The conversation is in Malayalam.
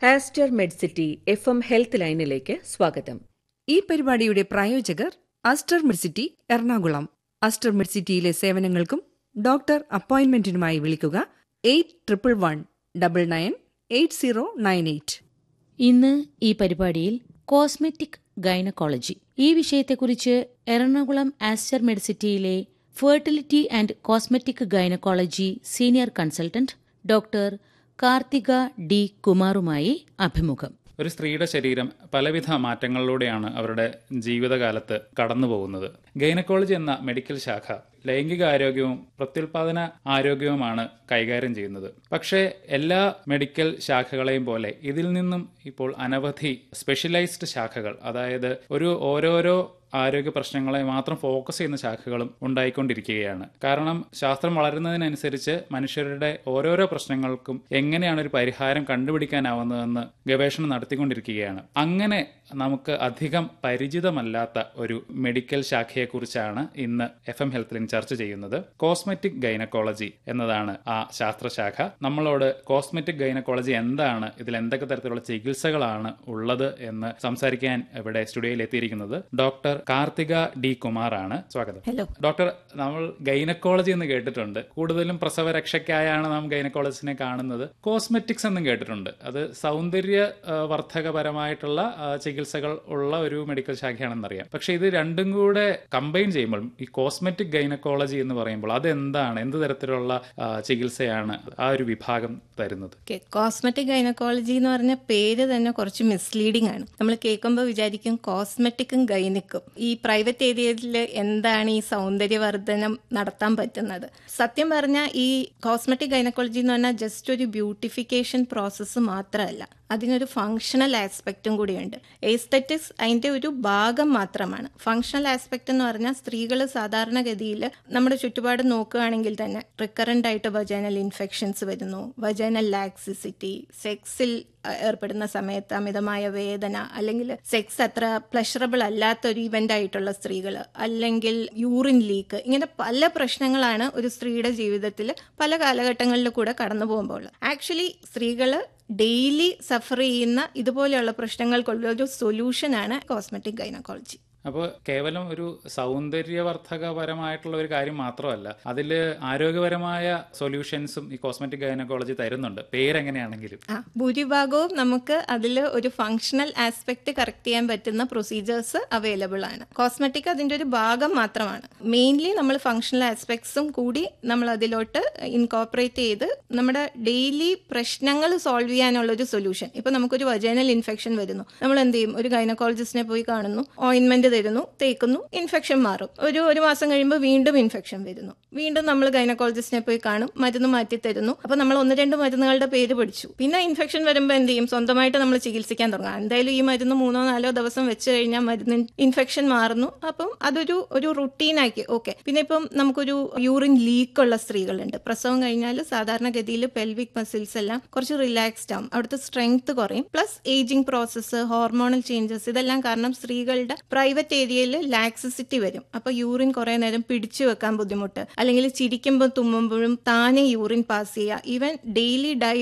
ഹാസ്റ്റർ മെഡ്സിറ്റി എഫ് എം ഹെൽത്ത് ലൈനിലേക്ക് സ്വാഗതം ഈ പരിപാടിയുടെ പ്രായോജകർ അസ്റ്റർ മിഡ്സിറ്റി എറണാകുളം അസ്റ്റർ മിഡ്സിറ്റിയിലെ സേവനങ്ങൾക്കും ഡോക്ടർ അപ്പോയിന്റ്മെന്റിനുമായി വിളിക്കുക eight triple one double nine eight zero nine eight ഇന്ന് ഈ പരിപാടിയിൽ കോസ്മെറ്റിക് ഗൈനക്കോളജി ഈ വിഷയത്തെക്കുറിച്ച് എറണാകുളം ആസ്റ്റർ മെഡിസിറ്റിയിലെ fertility and cosmetic gynaecology senior consultant doctor Karthika D കുമാറുമായി അഭിമുഖം ഒരു സ്ത്രീയുടെ ശരീരം പലവിധ മാറ്റങ്ങളിലൂടെയാണ് അവരുടെ ജീവിതകാലത്ത് കടന്നു പോകുന്നത് ഗൈനക്കോളജി എന്ന മെഡിക്കൽ ശാഖ ലൈംഗിക ആരോഗ്യവും പ്രത്യുൽപാദന ആരോഗ്യവുമാണ് കൈകാര്യം ചെയ്യുന്നത് പക്ഷേ എല്ലാ മെഡിക്കൽ ശാഖകളെയും പോലെ ഇതിൽ നിന്നും ഇപ്പോൾ അനവധി സ്പെഷ്യലൈസ്ഡ് ശാഖകൾ അതായത് ഒരു ഓരോരോ ആരോഗ്യ പ്രശ്നങ്ങളെ മാത്രം ഫോക്കസ് ചെയ്യുന്ന ശാഖകളും ഉണ്ടായിക്കൊണ്ടിരിക്കുകയാണ് കാരണം ശാസ്ത്രം വളരുന്നതിനനുസരിച്ച് മനുഷ്യരുടെ ഓരോരോ പ്രശ്നങ്ങൾക്കും എങ്ങനെയാണ് ഒരു പരിഹാരം കണ്ടുപിടിക്കാനാവുന്നതെന്ന് ഗവേഷണം നടത്തിക്കൊണ്ടിരിക്കുകയാണ് അങ്ങനെ നമുക്ക് അധികം പരിചിതമല്ലാത്ത ഒരു മെഡിക്കൽ ശാഖയെക്കുറിച്ചാണ് ഇന്ന് എഫ് എം ഹെൽത്തിൽ ചർച്ച ചെയ്യുന്നത് കോസ്മെറ്റിക് ഗൈനക്കോളജി എന്നതാണ് ആ ശാസ്ത്രശാഖ നമ്മളോട് കോസ്മെറ്റിക് ഗൈനക്കോളജി എന്താണ് ഇതിൽ എന്തൊക്കെ തരത്തിലുള്ള ചികിത്സകളാണ് ഉള്ളത് എന്ന് സംസാരിക്കാൻ ഇവിടെ സ്റ്റുഡിയോയിൽ എത്തിയിരിക്കുന്നത് ഡോക്ടർ കാർത്തിക ഡി കുമാറാണ് സ്വാഗതം ഹലോ ഡോക്ടർ നമ്മൾ ഗൈനക്കോളജി എന്ന് കേട്ടിട്ടുണ്ട് കൂടുതലും പ്രസവരക്ഷയ്ക്കായാണ് നാം ഗൈനക്കോളജിസ്റ്റിനെ കാണുന്നത് കോസ്മെറ്റിക്സ് എന്നും കേട്ടിട്ടുണ്ട് അത് സൗന്ദര്യ ആ, വർദ്ധകപരമായിട്ടുള്ള ആ, ചികിത്സകൾ ഉള്ള ഒരു മെഡിക്കൽ ശാഖയാണെന്നറിയാം പക്ഷെ ഇത് രണ്ടും കൂടെ കമ്പൈൻ ചെയ്യുമ്പോൾ ഈ കോസ്മെറ്റിക് ഗൈനക്കോളജി എന്ന് പറയുമ്പോൾ അതെന്താണ് എന്ത് തരത്തിലുള്ള ആ, ചികിത്സയാണ് ആ ഒരു വിഭാഗം തരുന്നത് ഓക്കെ കോസ്മെറ്റിക് ഗൈനക്കോളജി എന്ന് പറഞ്ഞ പേര് തന്നെ കുറച്ച് മിസ്ലീഡിംഗ് ആണ് നമ്മൾ കേൾക്കുമ്പോൾ വിചാരിക്കും കോസ്മെറ്റിക്കും ഗൈനിക്കും ഈ പ്രൈവറ്റ് ഏരിയയിൽ എന്താണ് ഈ സൗന്ദര്യവർദ്ധനം നടത്താൻ പറ്റുന്നത് സത്യം പറഞ്ഞാൽ ഈ കോസ്മെറ്റിക് ഗൈനക്കോളജി എന്ന് പറഞ്ഞാൽ ജസ്റ്റ് ഒരു ബ്യൂട്ടിഫിക്കേഷൻ പ്രോസസ്സ് മാത്രമല്ല അതിനൊരു ഫങ്ഷണൽ ആസ്പെക്റ്റും കൂടിയുണ്ട് എസ്തെറ്റിക്സ് അതിന്റെ ഒരു ഭാഗം മാത്രമാണ് ഫങ്ഷണൽ ആസ്പെക്ട് എന്ന് പറഞ്ഞാൽ സ്ത്രീകൾ സാധാരണഗതിയിൽ നമ്മുടെ ചുറ്റുപാട് നോക്കുകയാണെങ്കിൽ തന്നെ റിക്കറൻ്റ് ആയിട്ട് വജൈനൽ ഇൻഫെക്ഷൻസ് വരുന്നു വജൈനൽ ലാക്സിസിറ്റി സെക്സിൽ ഏർപ്പെടുന്ന സമയത്ത് അമിതമായ വേദന അല്ലെങ്കിൽ സെക്സ് അത്ര പ്ലഷറബിൾ അല്ലാത്ത ഒരു ഇവന്റ് ആയിട്ടുള്ള സ്ത്രീകൾ അല്ലെങ്കിൽ യൂറിൻ ലീക്ക് ഇങ്ങനെ പല പ്രശ്നങ്ങളാണ് ഒരു സ്ത്രീയുടെ ജീവിതത്തിൽ പല കാലഘട്ടങ്ങളിൽ കൂടെ കടന്നു പോകുമ്പോൾ ആക്ച്വലി സ്ത്രീകൾ ഡെയിലി സഫർ ചെയ്യുന്ന ഇതുപോലെയുള്ള പ്രശ്നങ്ങൾക്കുള്ള ഒരു സൊല്യൂഷനാണ് കോസ്മെറ്റിക് ഗൈനക്കോളജി അപ്പോൾ കേവലം ഒരു സൗന്ദര്യവർദ്ധകപരമായിട്ടുള്ള ഒരു കാര്യം മാത്രമല്ല അതിൽ ആരോഗ്യപരമായ സൊല്യൂഷൻസും ഈ കോസ്മെറ്റിക് ഗൈനക്കോളജി തരുന്നുണ്ട് പേരെങ്ങനെയാണെങ്കിലും ആ ഭൂരിഭാഗവും നമുക്ക് അതിൽ ഒരു ഫങ്ഷണൽ ആസ്പെക്ട് കറക്റ്റ് ചെയ്യാൻ പറ്റുന്ന പ്രൊസീജിയേഴ്സ് അവൈലബിൾ ആണ് കോസ്മെറ്റിക് അതിന്റെ ഒരു ഭാഗം മാത്രമാണ് മെയിൻലി നമ്മൾ ഫങ്ഷണൽ ആസ്പെക്ട്സും കൂടി നമ്മൾ അതിലോട്ട് ഇൻകോപ്പറേറ്റ് ചെയ്ത് നമ്മുടെ ഡെയിലി പ്രശ്നങ്ങൾ സോൾവ് ചെയ്യാനുള്ള ഒരു സൊല്യൂഷൻ ഇപ്പൊ നമുക്കൊരു വജൈനൽ ഇൻഫെക്ഷൻ വരുന്നു നമ്മൾ എന്ത് ചെയ്യും ഒരു ഗൈനക്കോളജിസ്റ്റിനെ പോയി കാണുന്നു ഓയിൻമെന്റ് തരുന്നു തേക്കുന്നു ഇൻഫെക്ഷൻ മാറും ഒരു ഒരു മാസം കഴിയുമ്പോൾ വീണ്ടും ഇൻഫെക്ഷൻ വരുന്നു വീണ്ടും നമ്മൾ ഗൈനക്കോളജിസ്റ്റിനെ പോയി കാണും മരുന്ന് മാറ്റി തരുന്നു അപ്പൊ നമ്മൾ ഒന്ന് രണ്ട് മരുന്നുകളുടെ പേര് പഠിച്ചു പിന്നെ ഇൻഫെക്ഷൻ വരുമ്പോൾ എന്ത് ചെയ്യും സ്വന്തമായിട്ട് നമ്മൾ ചികിത്സിക്കാൻ തുടങ്ങാം എന്തായാലും ഈ മരുന്ന് മൂന്നോ നാലോ ദിവസം വെച്ച് കഴിഞ്ഞാൽ മരുന്ന് ഇൻഫെക്ഷൻ മാറുന്നു അപ്പം അതൊരു ഒരു റുട്ടീനാക്കി ഓക്കെ പിന്നെ ഇപ്പം നമുക്കൊരു യൂറിൻ ലീക്ക് ഉള്ള സ്ത്രീകളുണ്ട് പ്രസവം കഴിഞ്ഞാൽ സാധാരണഗതിയിൽ പെൽവിക് മസിൽസ് എല്ലാം കുറച്ച് റിലാക്സ്ഡ് ആവും അവിടുത്തെ സ്ട്രെങ്ത് കുറയും plus ageing process hormonal changes ഇതെല്ലാം കാരണം സ്ത്രീകളുടെ പ്രൈവറ്റ് ഏരിയയിൽ ലാക്സിസിറ്റി വരും അപ്പൊ യൂറിൻ കുറെ നേരം പിടിച്ചു വെക്കാൻ ബുദ്ധിമുട്ട് അല്ലെങ്കിൽ ചിരിക്കുമ്പോൾ തുമ്മുമ്പോഴും താനെ യൂറിൻ പാസ് ചെയ്യുക ഈവൻ ഡെയിലി ഡൈ